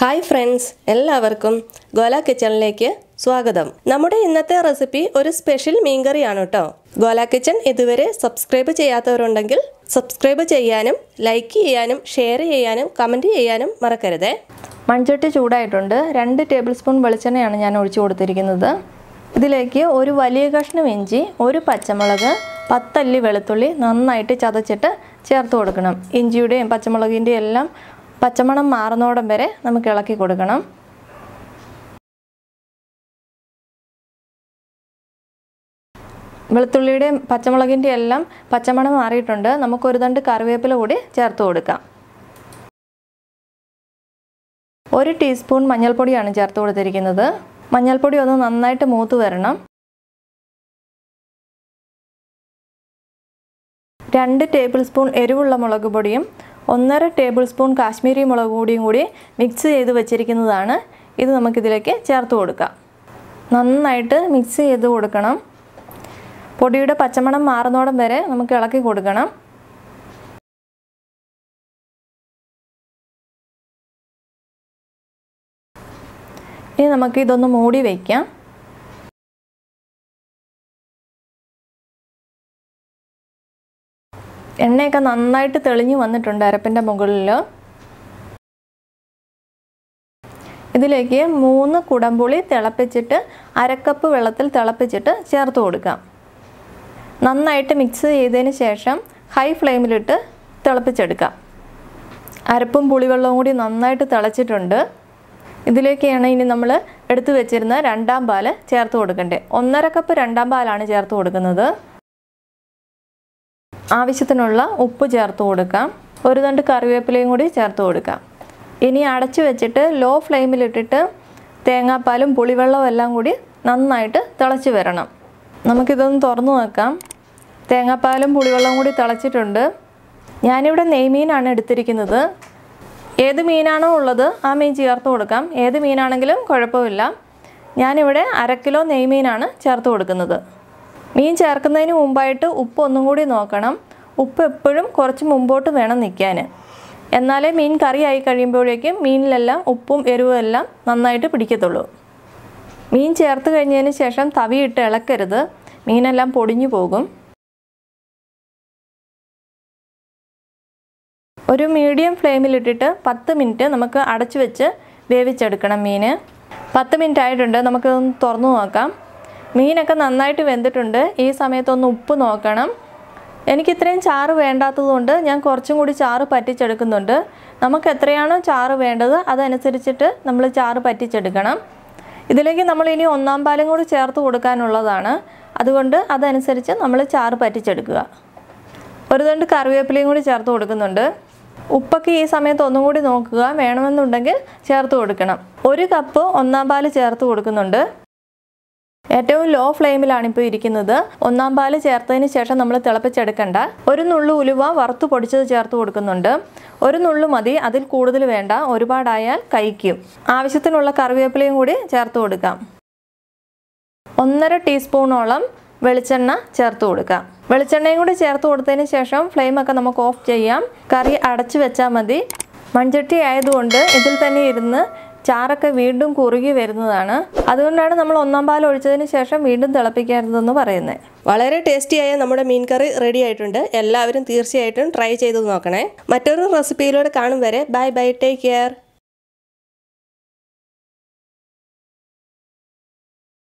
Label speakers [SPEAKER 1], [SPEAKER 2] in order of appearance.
[SPEAKER 1] hi friends എല്ലാവർക്കും ഗോല കിച്ചണിലേക്ക് സ്വാഗതം നമ്മുടെ ഇന്നത്തെ റെസിപ്പി ഒരു സ്പെഷ്യൽ മീൻകറിയാണ് കേട്ടോ ഗോല കിച്ചൺ ഇതുവരെ സബ്സ്ക്രൈബ് ചെയ്യാത്തവരുണ്ടെങ്കിൽ സബ്സ്ക്രൈബ് ചെയ്യാനും ലൈക്ക് ചെയ്യാനും ഷെയർ ചെയ്യാനും കമൻറ്റ് ചെയ്യാനും മറക്കരുതേ
[SPEAKER 2] മൺചട്ടി ചൂടായിട്ടുണ്ട് രണ്ട് ടേബിൾ സ്പൂൺ വെളിച്ചെണ്ണയാണ് ഞാൻ ഒഴിച്ചു കൊടുത്തിരിക്കുന്നത് ഇതിലേക്ക് ഒരു വലിയ കഷ്ണം ഇഞ്ചി ഒരു പച്ചമുളക് പത്തല്ലി വെളുത്തുള്ളി നന്നായിട്ട് ചതച്ചിട്ട് ചേർത്ത് കൊടുക്കണം ഇഞ്ചിയുടെയും പച്ചമുളകിൻ്റെയും എല്ലാം പച്ചമണം മാറുന്നോടം വരെ നമുക്ക് ഇളക്കി കൊടുക്കണം വെളുത്തുള്ളിയുടെയും പച്ചമുളകിൻ്റെയും എല്ലാം പച്ചമണം മാറിയിട്ടുണ്ട് നമുക്ക് ഒരു തണ്ട് കറിവേപ്പില കൂടി ചേർത്ത് കൊടുക്കാം ഒരു ടീസ്പൂൺ മഞ്ഞൾപ്പൊടിയാണ് ചേർത്ത് കൊടുത്തിരിക്കുന്നത് മഞ്ഞൾപ്പൊടി ഒന്ന് നന്നായിട്ട് മൂത്ത് വരണം രണ്ട് ടേബിൾ സ്പൂൺ എരിവുള്ള മുളക് പൊടിയും ഒന്നര ടേബിൾ സ്പൂൺ കാശ്മീരി മുളക് പൊടിയും കൂടി മിക്സ് ചെയ്ത് വെച്ചിരിക്കുന്നതാണ് ഇത് നമുക്കിതിലേക്ക് ചേർത്ത് കൊടുക്കാം നന്നായിട്ട് മിക്സ് ചെയ്ത് കൊടുക്കണം പൊടിയുടെ പച്ചമണം മാറുന്നോടം വരെ നമുക്ക് ഇളക്കി കൊടുക്കണം ഇനി നമുക്ക് ഇതൊന്ന് മൂടി വയ്ക്കാം എണ്ണയൊക്കെ നന്നായിട്ട് തെളിഞ്ഞു വന്നിട്ടുണ്ട് അരപ്പിൻ്റെ മുകളിൽ ഇതിലേക്ക് മൂന്ന് കുടംപുളി തിളപ്പിച്ചിട്ട് അരക്കപ്പ് വെള്ളത്തിൽ തിളപ്പിച്ചിട്ട് ചേർത്ത് കൊടുക്കാം നന്നായിട്ട് മിക്സ് ചെയ്തതിന് ശേഷം ഹൈ ഫ്ലെയിമിലിട്ട് തിളപ്പിച്ചെടുക്കാം അരപ്പും പുളിവെള്ളവും കൂടി നന്നായിട്ട് തിളച്ചിട്ടുണ്ട് ഇതിലേക്കാണ് ഇനി നമ്മൾ എടുത്തു വെച്ചിരുന്ന രണ്ടാം പാല് ചേർത്ത് കൊടുക്കേണ്ടത് ഒന്നര കപ്പ് രണ്ടാം പാലാണ് ചേർത്ത് കൊടുക്കുന്നത് ആവശ്യത്തിനുള്ള ഉപ്പ് ചേർത്ത് കൊടുക്കാം ഒരു തണ്ട് കറിവേപ്പിലയും കൂടി ചേർത്ത് കൊടുക്കാം ഇനി അടച്ചു വെച്ചിട്ട് ലോ ഫ്ലെയിമിലിട്ടിട്ട് തേങ്ങാപ്പാലും പുളിവെള്ളവും എല്ലാം കൂടി നന്നായിട്ട് തിളച്ച് വരണം നമുക്കിതൊന്ന് തുറന്നു നോക്കാം തേങ്ങാപ്പാലും പുളിവെള്ളവും കൂടി തിളച്ചിട്ടുണ്ട് ഞാനിവിടെ നെയ്മീനാണ് എടുത്തിരിക്കുന്നത് ഏത് മീനാണോ ഉള്ളത് ആ മീൻ ചേർത്ത് കൊടുക്കാം ഏത് മീനാണെങ്കിലും കുഴപ്പമില്ല ഞാനിവിടെ അര കിലോ നെയ്മീനാണ് ചേർത്ത് കൊടുക്കുന്നത് മീൻ ചേർക്കുന്നതിന് മുമ്പായിട്ട് ഉപ്പ് ഒന്നും കൂടി നോക്കണം ഉപ്പ് എപ്പോഴും കുറച്ച് മുമ്പോട്ട് വേണം നിൽക്കാൻ എന്നാലേ മീൻ കറി ആയി കഴിയുമ്പോഴേക്കും മീനിലെല്ലാം ഉപ്പും എരിവും എല്ലാം നന്നായിട്ട് പിടിക്കത്തുള്ളൂ മീൻ ചേർത്ത് കഴിഞ്ഞതിന് ശേഷം തവിയിട്ട് ഇളക്കരുത് മീനെല്ലാം പൊടിഞ്ഞു പോകും ഒരു മീഡിയം ഫ്ലെയിമിലിട്ടിട്ട് പത്ത് മിനിറ്റ് നമുക്ക് അടച്ചു വെച്ച് വേവിച്ചെടുക്കണം മീൻ പത്ത് മിനിറ്റ് ആയിട്ടുണ്ട് നമുക്കൊന്ന് തുറന്നു നോക്കാം മീനൊക്കെ നന്നായിട്ട് വെന്തിട്ടുണ്ട് ഈ സമയത്തൊന്ന് ഉപ്പ് നോക്കണം എനിക്ക് ഇത്രയും ചാറ് വേണ്ടാത്തതുകൊണ്ട് ഞാൻ കുറച്ചും കൂടി ചാറ് പറ്റിച്ചെടുക്കുന്നുണ്ട് നമുക്ക് എത്രയാണോ ചാറ് വേണ്ടത് അതനുസരിച്ചിട്ട് നമ്മൾ ചാറ് പറ്റിച്ചെടുക്കണം ഇതിലേക്ക് നമ്മൾ ഇനി ഒന്നാം പാലും കൂടി ചേർത്ത് കൊടുക്കാനുള്ളതാണ് അതുകൊണ്ട് അതനുസരിച്ച് നമ്മൾ ചാറ് പറ്റിച്ചെടുക്കുക ഒരു തണ്ട് കറിവേപ്പിലയും കൂടി ചേർത്ത് കൊടുക്കുന്നുണ്ട് ഉപ്പൊക്കെ ഈ സമയത്ത് ഒന്നും കൂടി നോക്കുക വേണമെന്നുണ്ടെങ്കിൽ ചേർത്ത് കൊടുക്കണം ഒരു കപ്പ് ഒന്നാം പാല് ചേർത്ത് കൊടുക്കുന്നുണ്ട് ഏറ്റവും ലോ ഫ്ലെയിമിലാണ് ഇപ്പോൾ ഇരിക്കുന്നത് ഒന്നാം പാല് ചേർത്തതിന് ശേഷം നമ്മൾ തിളപ്പിച്ചെടുക്കണ്ട ഒരു നുള്ളു ഉലുവ വറുത്ത് പൊടിച്ചത് ചേർത്ത് കൊടുക്കുന്നുണ്ട് ഒരു നുള്ളു മതി അതിൽ കൂടുതൽ വേണ്ട ഒരുപാടായാൽ കഴിക്കും ആവശ്യത്തിനുള്ള കറിവേപ്പിലയും കൂടി ചേർത്ത് കൊടുക്കാം ഒന്നര ടീസ്പൂണോളം വെളിച്ചെണ്ണ ചേർത്ത് കൊടുക്കാം വെളിച്ചെണ്ണയും കൂടി ചേർത്ത് കൊടുത്തതിന് ശേഷം ഫ്ലെയിമൊക്കെ നമുക്ക് ഓഫ് ചെയ്യാം കറി അടച്ചു വെച്ചാൽ മതി മൺചട്ടി ആയതുകൊണ്ട് ഇതിൽ തന്നെ ഇരുന്ന് ചാറൊക്കെ വീണ്ടും കുറുകി വരുന്നതാണ് അതുകൊണ്ടാണ് നമ്മൾ ഒന്നാം പാൽ ഒഴിച്ചതിന് ശേഷം വീണ്ടും തിളപ്പിക്കരുതെന്ന് പറയുന്നത്
[SPEAKER 1] വളരെ ടേസ്റ്റിയായ നമ്മുടെ മീൻ കറി റെഡി ആയിട്ടുണ്ട് എല്ലാവരും തീർച്ചയായിട്ടും ട്രൈ ചെയ്ത് നോക്കണേ മറ്റൊരു റെസിപ്പിയിലൂടെ കാണും വരെ ബൈ ബൈ ടേക്ക് കെയർ